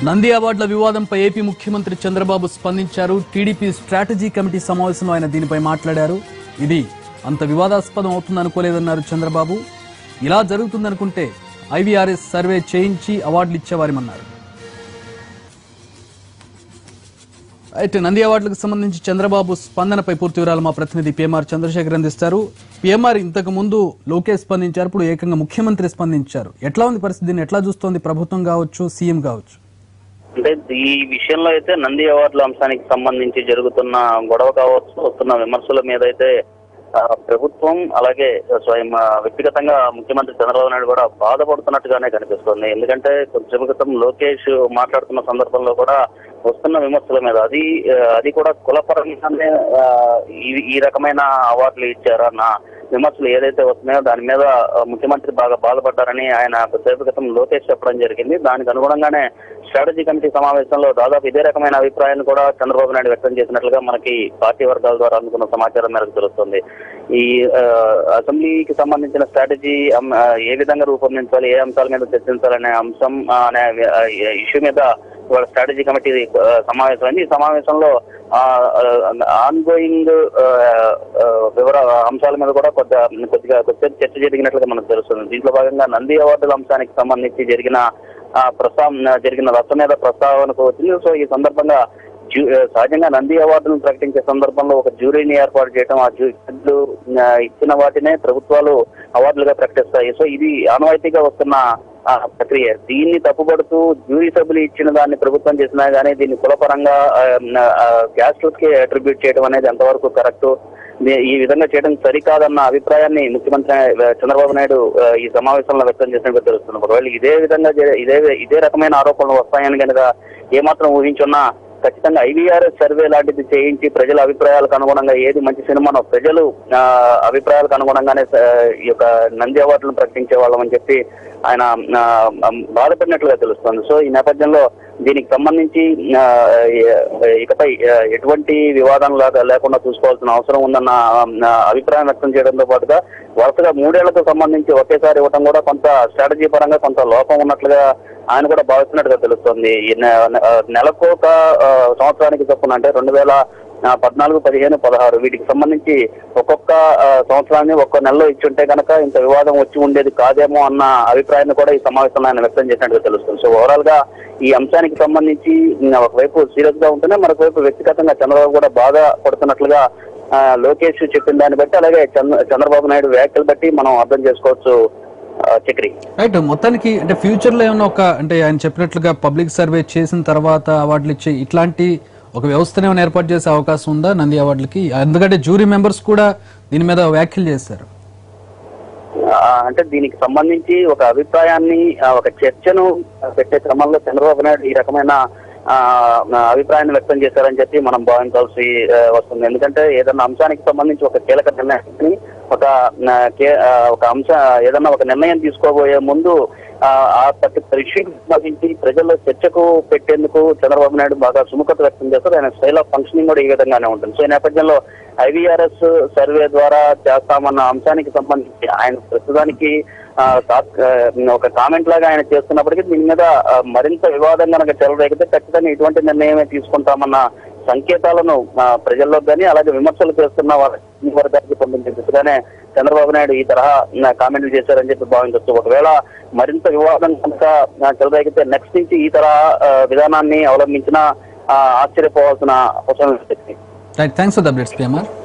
నంది అవార్డుల వివాదంపై ఏపీ ముఖ్యమంత్రి చంద్రబాబు స్పందించారు టీడీపీ స్ట్రాటజీ కమిటీ సమావేశంలో ఆయన దీనిపై మాట్లాడారు ఇది అంత వివాదాస్పదం అవుతుందనుకోలేదన్నారు చంద్రబాబు ఇలా జరుగుతుందనుకుంటే ఐవీఆర్ఎస్ సర్వే చేయించి అవార్డులు ఇచ్చేవారిమన్నారు అయితే నంది అవార్డులకు సంబంధించి చంద్రబాబు స్పందనపై పూర్తి వివరాలు మా ప్రతినిధి పిఎంఆర్ చంద్రశేఖర్ అందిస్తారు పిఎంఆర్ ఇంతకు ముందు లోకేష్ స్పందించారు ఇప్పుడు ఏకంగా ముఖ్యమంత్రి స్పందించారు ఎట్లా ఉంది పరిస్థితి దీన్ని ఎట్లా చూస్తోంది ప్రభుత్వం కావచ్చు సీఎం కావచ్చు అంటే ఈ విషయంలో అయితే నంది అవార్డుల అంశానికి సంబంధించి జరుగుతున్న గొడవ కావచ్చు వస్తున్న విమర్శల మీద అయితే ఆ, ప్రభుత్వం అలాగే స్వయం ఆ, వ్యక్తిగతంగా ముఖ్యమంత్రి చంద్రబాబు నాయుడు కూడా బాధపడుతున్నట్టుగానే కనిపిస్తుంది ఎందుకంటే కొంచెం క్రితం లోకేష్ మాట్లాడుతున్న సందర్భంలో కూడా వస్తున్న విమర్శల మీద అది ఆ, అది కూడా కులపరంగానే ఆ, ఈ ఈ రకమైన అవార్డులు ఇచ్చారన్న విమర్శలు ఏదైతే వస్తున్నాయో దాని మీద ఆ, ముఖ్యమంత్రి బాగా బాధపడ్డారని ఆయన కొద్దిసేపు క్రితం లోకేష్ చెప్పడం జరిగింది దానికి అనుగుణంగానే స్ట్రాటజీ కమిటీ సమావేశంలో దాదాపు ఇదే రకమైన అభిప్రాయాన్ని కూడా చంద్రబాబు నాయుడు వ్యక్తం చేసినట్లుగా మనకి పార్టీ వర్గాల ద్వారా అందుకున్న సమాచారం మేరకు తెలుస్తుంది ఈ ఆ, అసెంబ్లీకి సంబంధించిన స్ట్రాటజీ అం- ఆ, ఏ విధంగా రూపొందించాలి ఏ అంశాల మీద చర్చించాలనే అంశం ఆ, అనే ఇష్యూ మీద ఇవాళ స్ట్రాటజీ కమిటీ ఆ, సమావేశమైంది ఈ సమావేశంలో ఆన్ గోయింగ్ వివర అంశాల మీద కూడా కొద్ది కొద్దిగా కొద్దిగా చర్చ జరిగినట్లుగా మనకు తెలుస్తుంది దీంట్లో భాగంగా నంది అవార్డుల అంశానికి సంబంధించి జరిగిన ఆ, ప్రస్తావన జరిగిన రచ్చ మీద ప్రస్తావనకు వచ్చింది సో ఈ సందర్భంగా జ్యూ- ఆ, సహజంగా నంది అవార్డులను ప్రకటించే సందర్భంలో ఒక జ్యూరీని ఏర్పాటు చేయడం ఆ జ్యూరీలు ఆ, ఇచ్చిన వాటినే ప్రభుత్వాలు అవార్డులుగా ప్రకటిస్తాయి సో ఇది ఆనవాయితీగా వస్తున్న ఆ, ప్రక్రియ దీన్ని తప్పుపడుతూ జ్యూరీ సభ్యులు ఇచ్చిన దాన్ని ప్రభుత్వం చేసినా గానీ దీన్ని కులపరంగా క్యాస్ట్లకి అట్రిబ్యూట్ చేయడం అనేది ఎంతవరకు కరెక్ట్ ఈ విధంగా చేయడం సరికాదన్న అభిప్రాయాన్ని ముఖ్యమంత్రి ఆ, చంద్రబాబు నాయుడు ఆ, ఈ సమావేశంలో వ్యక్తం చేసినట్టు తెలుస్తుంది ఒకవేళ ఇదే విధంగా జరి- ఇదే ఇదే రకమైన ఆరోపణలు వస్తాయని కనుక ఏమాత్రం ఊహించున్నా ఖచ్చితంగా ఐవీఆర్ఎస్ సర్వే లాంటిది చేయించి ప్రజల అభిప్రాయాలకు అనుగుణంగా ఏది మంచి సినిమానో ప్రజలు ఆ, అభిప్రాయాలకు అనుగుణంగానే ఆ, ఈ యొక్క నంది అవార్డులను ప్రకటించే వాళ్ళమని చెప్పి ఆయన ఆ, బాధపడినట్లుగా తెలుస్తుంది సో ఈ నేపథ్యంలో దీనికి సంబంధించి ఆ, ఏ- ఇకపై ఆ, ఎటువంటి వివాదం లాగా లేకుండా చూసుకోవాల్సిన అవసరం ఉందన్న ఆ, అభిప్రాయం వ్యక్తం చేయడంతో పాటుగా వరుసగా మూడేళ్లకు సంబంధించి ఒకేసారి ఇవ్వడం కూడా కొంత స్ట్రాటజీ పరంగా కొంత లోపం ఉన్నట్లుగా ఆయన కూడా భావిస్తున్నట్టుగా తెలుస్తుంది ఈ నె- నె- నెలకు ఒక ఆ, సంవత్సరానికి చొప్పున అంటే రెండు వేల ఆ, పద్నాలుగు పదిహేను పదహారు వీటికి సంబంధించి ఒక్కొక్క ఆ, సంవత్సరాన్ని ఒక్కో నెలలో ఇచ్చుంటే కనుక ఇంత వివాదం వచ్చి ఉండేది కాదేమో అన్న అభిప్రాయాన్ని కూడా ఈ సమావేశంలో ఆయన వ్యక్తం చేసినట్టుగా తెలుస్తుంది సో ఓవరాల్ గా ఈ అంశానికి సంబంధించి ఉమ్, ఒకవైపు సీరియస్ గా ఉంటేనే మరొక వైపు వ్యక్తిగతంగా చంద్రబాబు కూడా బాగా పడుతున్నట్లుగా ఆ, లోకేష్ చెప్పిన దాన్ని బట్టి అలాగే చంద్ర- చంద్రబాబు నాయుడు వ్యాఖ్యలు బట్టి మనం అర్థం చేసుకోవచ్చు ఆ, చక్రి రైట్ మొత్తానికి అంటే ఫ్యూచర్ లో ఏమైనా ఒక అంటే ఆయన చెప్పినట్లుగా పబ్లిక్ సర్వే చేసిన తర్వాత అవార్డులు ఇచ్చే ఇట్లాంటి ఒక వ్యవస్థను ఏమైనా ఏర్పాటు చేసే అవకాశం ఉందా నంది అవార్డులకి ఎందుకంటే జ్యూరీ మెంబర్స్ కూడా దీని మీద వ్యాఖ్యలు చేశారు ఆ, అంటే దీనికి సంబంధించి ఒక అభిప్రాయాన్ని ఆ, ఒక చర్చను పెట్టే క్రమంలో చంద్రబాబు నాయుడు ఈ రకమైన ఆ, ఆ, అభిప్రాయాన్ని వ్యక్తం చేశారని చెప్పి మనం భావించాల్సి ఆ, వస్తుంది ఎందుకంటే ఏదన్నా అంశానికి సంబంధించి ఒక కీలక నిర్ణయాన్ని ఒక ఆ, కే- ఆ, ఒక అంశ ఏదన్నా ఒక నిర్ణయం తీసుకోబోయే ముందు ఆ, ఆ పర్టికులర్ ఇష్యూకి సంబంధించి ప్రజల్లో చర్చకు పెట్టేందుకు చంద్రబాబు నాయుడు బాగా సుముఖత వ్యక్తం చేస్తారు ఆయన స్టైల్ ఆఫ్ ఫంక్షనింగ్ కూడా ఈ విధంగానే ఉంటుంది సో ఈ నేపథ్యంలో ఐవీఆర్ఎస్ సర్వే ద్వారా చేస్తామన్న అంశానికి సంబంధించి ఆయన ప్రస్తుతానికి ఆ, తాత్- ఆ, ఒక కామెంట్ లాగా ఆయన చేస్తున్నప్పటికీ దీని మీద ఆ, మరింత వివాదం కనుక చెలరేగితే ఖచ్చితంగా ఇటువంటి నిర్ణయమే తీసుకుంటామన్న సంకేతాలను ఆ, ప్రజల్లో కానీ అలాగే విమర్శలు చేస్తున్న వారి వర్గానికి పంపించే దిశగానే చంద్రబాబు నాయుడు ఈ తరహా ఆ, కామెంట్లు చేశారని చెప్పి భావించవచ్చు ఒకవేళ మరింత వివాదం కనుక ఆ, చెలరేగితే నెక్స్ట్ నుంచి ఈ తరహా ఆ, విధానాన్ని అవలంబించినా ఆ, ఆశ్చర్యపోవాల్సిన అవసరం లేదు right thanks for the updates PMR